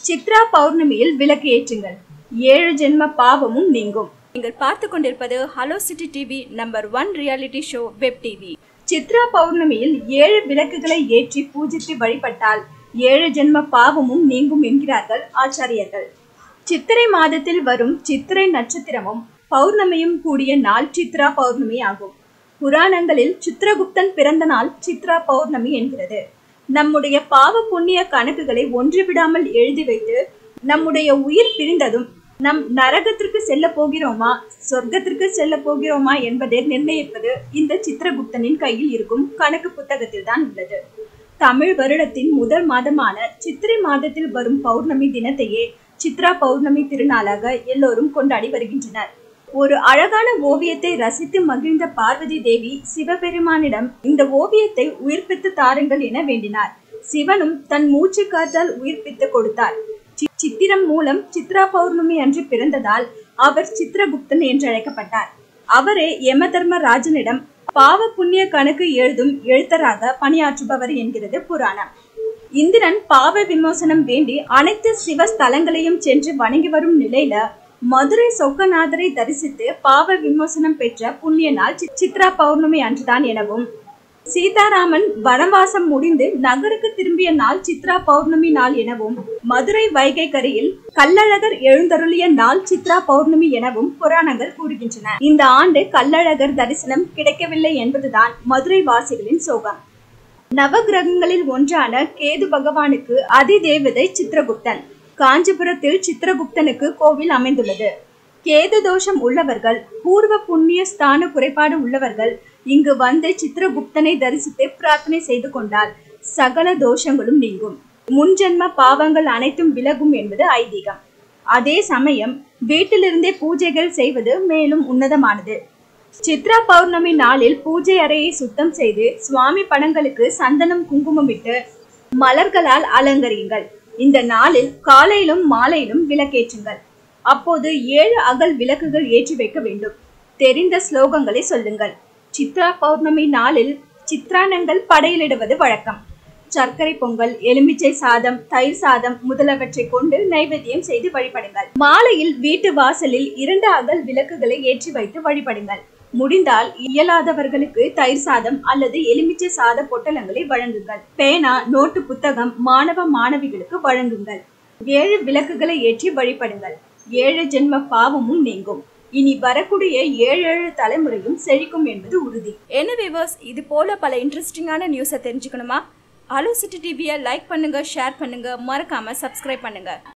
சித்ரா பௌர்ணமியில் விளக்கு ஏற்றுங்கள் ஏழு ஜென்ம பாவமும் நீங்கும் நீங்கள் பார்த்து கொண்டிருப்பது hello city TV number one reality show web TV Chitra பௌர்ணமியில் ஏழு விளக்குகளை ஏற்றி பூஜித்து வழிபட்டால் ஏழு ஜென்ம பாவமும் நீங்கும் என்கிறார்கள் ஆச்சாரியர்கள் சித்திரை மாதத்தில் வரும் சித்திரை நட்சத்திரமும் பௌர்ணமியும் கூடிய நாள் சித்ரா பௌர்ணமி ஆகும் புராணங்களில் சித்திரகுப்தன் பிறந்த நாள் சித்ரா பௌர்ணமி என்கிறது நம்முடைய பாவ புண்ணிய கணக்குகளை ஒன்று விடாமல் எழுதி வைத்து நம்முடைய உயிர் பிரிந்ததும் நம் நரகத்திற்கு செல்ல போகிறோமா சொர்க்கத்திற்கு செல்ல போகிறோமா என்பதை நிர்ணயிப்பது இந்த சித்திரகுப்தனின் கையில் இருக்கும் கணக்கு புத்தகத்தில் தான் உள்ளது தமிழ் வருடத்தின் முதல் மாதமான சித்திரை மாதத்தில் வரும் பௌர்ணமி தினத்தையே சித்ரா பௌர்ணமி திருநாளாக எல்லோரும் கொண்டாடி வருகின்றனர் ஒரு அழகான ஓவியத்தை ரசித்து மகிழ்ந்த பார்வதி தேவி சிவபெருமானிடம் இந்த ஓவியத்தை உயிர்ப்பித்து தாருங்கள் என வேண்டினார் சிவனும் தன் மூச்சு காற்றால் உயிர்ப்பித்து கொடுத்தார் சி- சித்திரம் மூலம் சித்ரா பௌர்ணமி அன்று பிறந்ததால் அவர் சித்திரகுப்தன் என்று அழைக்கப்பட்டார் அவரே யமதர்ம ராஜனிடம் பாவ புண்ணிய கணக்கு எழுதும் எழுத்தராக பணியாற்றுபவர் என்கிறது புராணம் இந்திரன் பாவ விமோசனம் வேண்டி அனைத்து சிவஸ்தலங்களையும் சென்று வணங்கி வரும் நிலையில மதுரை சொக்கநாதரை தரிசித்து பாவ விமோசனம் பெற்ற புண்ணிய நாள் சி- சித்ரா பௌர்ணமி அன்றுதான் எனவும் சீதாராமன் வனவாசம் முடிந்து நகருக்கு திரும்பிய நாள் சித்ரா பௌர்ணமி நாள் எனவும் மதுரை வைகை கரையில் கள்ளழகர் எழுந்தருளிய நாள் சித்ரா பௌர்ணமி எனவும் புராணங்கள் கூறுகின்றன இந்த ஆண்டு கள்ளழகர் தரிசனம் கிடைக்கவில்லை என்பதுதான் மதுரை வாசிகளின் சோகம் நவகிரகங்களில் ஒன்றான கேது பகவானுக்கு அதிதேவதை சித்திரகுப்தன் காஞ்சிபுரத்தில் சித்திரகுப்தனுக்கு கோவில் அமைந்துள்ளது கேது தோஷம் உள்ளவர்கள் பூர்வ புண்ணிய ஸ்தான குறைபாடு உள்ளவர்கள் இங்கு வந்து சித்திரகுப்தனை தரிசித்து பிரார்த்தனை செய்து கொண்டால் சகல தோஷங்களும் நீங்கும் முன்ஜென்ம பாவங்கள் அனைத்தும் விலகும் என்பது ஐதீகம் அதே சமயம் வீட்டிலிருந்தே பூஜைகள் செய்வது மேலும் உன்னதமானது சித்ரா பௌர்ணமி நாளில் பூஜை அறையை சுத்தம் செய்து சுவாமி படங்களுக்கு சந்தனம் குங்குமமிட்டு மலர்களால் அலங்கரியுங்கள் இந்த நாளில் காலையிலும் மாலையிலும் விளக்கேற்றுங்கள் அப்போது ஏழு அகல் விளக்குகள் ஏற்றி வைக்க வேண்டும் தெரிந்த ஸ்லோகங்களை சொல்லுங்கள் சித்ரா பௌர்ணமி நாளில் சித்ரானங்கள் படையலிடுவது வழக்கம் சர்க்கரை பொங்கல் எலுமிச்சை சாதம் தயிர் சாதம் முதலவற்றை கொண்டு நைவேத்தியம் செய்து வழிபடுங்கள் மாலையில் வீட்டு வாசலில் இரண்டு அகல் விளக்குகளை ஏற்றி வைத்து வழிபடுங்கள் முடிந்தால் இயலாதவர்களுக்கு தயிர் சாதம் அல்லது எலுமிச்சை சாத பொட்டலங்களை வழங்குங்கள் பேனா நோட்டு புத்தகம் மாணவ மாணவிகளுக்கு வழங்குங்கள் ஏழு விளக்குகளை ஏற்றி வழிபடுங்கள் ஏழு ஜென்ம பாவமும் நீங்கும் இனி வரக்கூடிய ஏழு ஏழு தலைமுறையும் செழிக்கும் என்பது உறுதி என்ன விவர்ஸ் இது போல பல இன்ட்ரெஸ்டிங்கான நியூஸை தெரிஞ்சுக்கணுமா அலோ சிட்டி டிவியை லைக் பண்ணுங்க ஷேர் பண்ணுங்க மறக்காம சப்ஸ்கிரைப் பண்ணுங்க